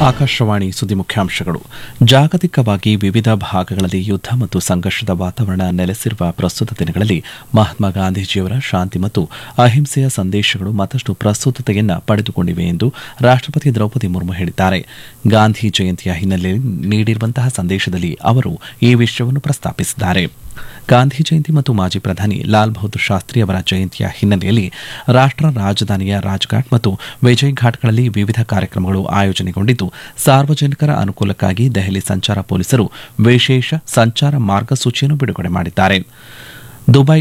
ಆಕಾಶವಾಣಿ ಸುದ್ದಿ ಮುಖ್ಯಾಂಶಗಳು ಜಾಗತಿಕವಾಗಿ ವಿವಿಧ ಭಾಗಗಳಲ್ಲಿ ಯುದ್ಧ ಮತ್ತು ಸಂಘರ್ಷದ ವಾತಾವರಣ ನೆಲೆಸಿರುವ ಪ್ರಸ್ತುತ ದಿನಗಳಲ್ಲಿ ಮಹಾತ್ಮ ಗಾಂಧೀಜಿಯವರ ಶಾಂತಿ ಮತ್ತು ಅಹಿಂಸೆಯ ಸಂದೇಶಗಳು ಮತ್ತಷ್ಟು ಪ್ರಸ್ತುತತೆಯನ್ನ ಪಡೆದುಕೊಂಡಿವೆ ಎಂದು ರಾಷ್ಟಪತಿ ದ್ರೌಪದಿ ಮುರ್ಮು ಹೇಳಿದ್ದಾರೆ ಗಾಂಧಿ ಜಯಂತಿಯ ಹಿನ್ನೆಲೆಯಲ್ಲಿ ನೀಡಿರುವಂತಹ ಸಂದೇಶದಲ್ಲಿ ಅವರು ಈ ವಿಷಯವನ್ನು ಪ್ರಸ್ತಾಪಿಸಿದ್ದಾರೆ ಗಾಂಧಿ ಜಯಂತಿ ಮತ್ತು ಮಾಜಿ ಪ್ರಧಾನಿ ಲಾಲ್ ಬಹದ್ದೂರ್ ಶಾಸ್ತ್ರಿ ಅವರ ಜಯಂತಿಯ ಹಿನ್ನೆಲೆಯಲ್ಲಿ ರಾಷ್ಟ ರಾಜಧಾನಿಯ ರಾಜ್ಘಾಟ್ ಮತ್ತು ವಿಜಯ್ ಘಾಟ್ಗಳಲ್ಲಿ ವಿವಿಧ ಕಾರ್ಯಕ್ರಮಗಳು ಆಯೋಜನೆಗೊಂಡಿದ್ದು ಸಾರ್ವಜನಿಕರ ಅನುಕೂಲಕ್ಕಾಗಿ ದೆಹಲಿ ಸಂಚಾರ ಪೊಲೀಸರು ವಿಶೇಷ ಸಂಚಾರ ಮಾರ್ಗಸೂಚಿಯನ್ನು ಬಿಡುಗಡೆ ಮಾಡಿದ್ದಾರೆ Dubai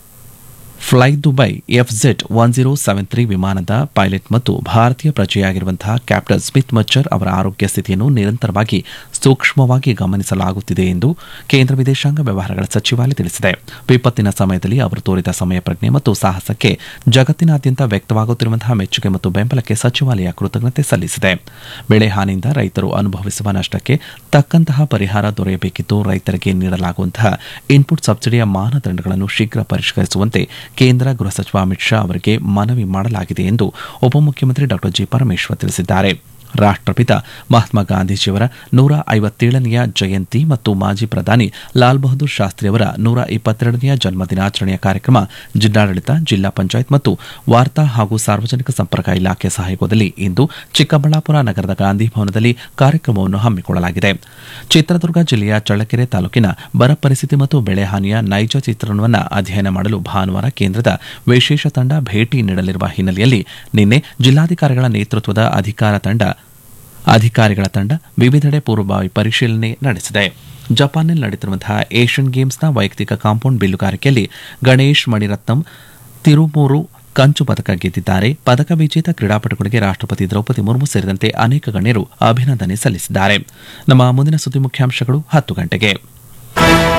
fly Dubai FZ one zero seven three ವಿಮಾನದ ಪೈಲಟ್ ಮತ್ತು ಭಾರತೀಯ ಪ್ರಜೆಯಾಗಿರುವಂತಹ ಕ್ಯಾಪ್ಟನ್ ಸ್ಮಿತ್ ಮಚ್ಚರ್ ಅವರ ಆರೋಗ್ಯ ಸ್ಥಿತಿಯನ್ನು ನಿರಂತರವಾಗಿ ಸೂಕ್ಷ್ಮವಾಗಿ ಗಮನಿಸಲಾಗುತ್ತಿದೆ ಎಂದು ಕೇಂದ್ರ ವಿದೇಶಾಂಗ ವ್ಯವಹಾರಗಳ ಸಚಿವಾಲಯ ತಿಳಿಸಿದೆ ವಿಪತ್ತಿನ ಸಮಯದಲ್ಲಿ ಅವರು ತೋರಿದ ಸಮಯ ಪ್ರಜ್ಞೆ ಮತ್ತು ಸಾಹಸಕ್ಕೆ ಜಗತ್ತಿನಾದ್ಯಂತ ವ್ಯಕ್ತವಾಗುತ್ತಿರುವಂತಹ ಮೆಚ್ಚುಗೆ ಮತ್ತು ಬೆಂಬಲಕ್ಕೆ ಸಚಿವಾಲಯ ಕೃತಜ್ಞತೆ ಸಲ್ಲಿಸಿದೆ ಬೆಳೆ ಹಾನಿಯಿಂದ ರೈತರು ಅನುಭವಿಸುವ ನಷ್ಟಕ್ಕೆ ತಕ್ಕಂತಹ ಪರಿಹಾರ ದೊರೆಯಬೇಕಿದ್ದು ರೈತರಿಗೆ ನೀಡಲಾಗುವಂತಹ ಇನ್ಪುಟ್ ಸಬ್ಸಿಡಿಯ ಮಾನದಂಡಗಳನ್ನು ಶೀಘ್ರ ಪರಿಷ್ಕರಿಸುವಂತೆ ಕೇಂದ್ರ ಗೃಹ ಸಚಿವ ಅಮಿತ್ ಶಾ ಅವರಿಗೆ ಮನವಿ ಮಾಡಲಾಗಿದೆ ಎಂದು ಉಪಮುಖ್ಯಮಂತ್ರಿ ಡಾ ಜಿ ಪರಮೇಶ್ವರ್ ತಿಳಿಸಿದ್ದಾರೆ ರಾಷ್ಟಪಿತ ಮಹಾತ್ಮ ಗಾಂಧೀಜಿಯವರ ನೂರ ಐವತ್ತೇಳನೆಯ ಜಯಂತಿ ಮತ್ತು ಮಾಜಿ ಪ್ರಧಾನಿ ಲಾಲ್ ಬಹದ್ದೂರ್ ಶಾಸ್ತ್ರಿ ಅವರ ನೂರ ಇಪ್ಪತ್ತೆರಡನೆಯ ಜನ್ಮ ದಿನಾಚರಣೆಯ ಕಾರ್ಯಕ್ರಮ ಜಿಲ್ಲಾಡಳಿತ ಜಿಲ್ಲಾ ಪಂಚಾಯತ್ ಮತ್ತು ವಾರ್ತಾ ಹಾಗೂ ಸಾರ್ವಜನಿಕ ಸಂಪರ್ಕ ಇಲಾಖೆ ಸಹಯೋಗದಲ್ಲಿ ಇಂದು ಚಿಕ್ಕಬಳ್ಳಾಪುರ ನಗರದ ಗಾಂಧಿ ಭವನದಲ್ಲಿ ಕಾರ್ಯಕ್ರಮವನ್ನು ಹಮ್ಮಿಕೊಳ್ಳಲಾಗಿದೆ ಚಿತ್ರದುರ್ಗ ಜಿಲ್ಲೆಯ ಚಳ್ಳಕೆರೆ ತಾಲೂಕಿನ ಬರ ಪರಿಸ್ಥಿತಿ ಮತ್ತು ಬೆಳೆ ಹಾನಿಯ ನೈಜ ಚಿತ್ರಣವನ್ನು ಅಧ್ಯಯನ ಮಾಡಲು ಭಾನುವಾರ ಕೇಂದ್ರದ ವಿಶೇಷ ತಂಡ ಭೇಟಿ ನೀಡಲಿರುವ ಹಿನ್ನೆಲೆಯಲ್ಲಿ ನಿನ್ನೆ ಜಿಲ್ಲಾಧಿಕಾರಿಗಳ ನೇತೃತ್ವದ ಅಧಿಕಾರ ತಂಡ ಅಧಿಕಾರಿಗಳ ತಂಡ ವಿವಿಧೆಡೆ ಪೂರ್ವಭಾವಿ ಪರಿಶೀಲನೆ ನಡೆಸಿದೆ ಜಪಾನ್ನಲ್ಲಿ ನಡೆಯುತ್ತಿರುವಂತಹ ಏಷ್ಯನ್ ಗೇಮ್ಸ್ನ ವೈಯಕ್ತಿಕ ಕಾಂಪೌಂಡ್ ಬಿಲ್ಲುಗಾರಿಕೆಯಲ್ಲಿ ಗಣೇಶ್ ಮಣಿರತ್ನಂ ತಿರುಮೂರು ಕಂಚು ಪದಕ ಗೆದ್ದಿದ್ದಾರೆ ಪದಕ ವಿಜೇತ ಕ್ರೀಡಾಪಟುಗಳಿಗೆ ರಾಷ್ಟಪತಿ ದ್ರೌಪದಿ ಮುರ್ಮು ಸೇರಿದಂತೆ ಅನೇಕ ಗಣ್ಯರು ಅಭಿನಂದನೆ ಸಲ್ಲಿಸಿದ್ದಾರೆ ನಮ್ಮ ಮುಂದಿನ ಸುದ್ದಿ ಮುಖ್ಯಾಂಶಗಳು ಹತ್ತು ಗಂಟೆಗೆ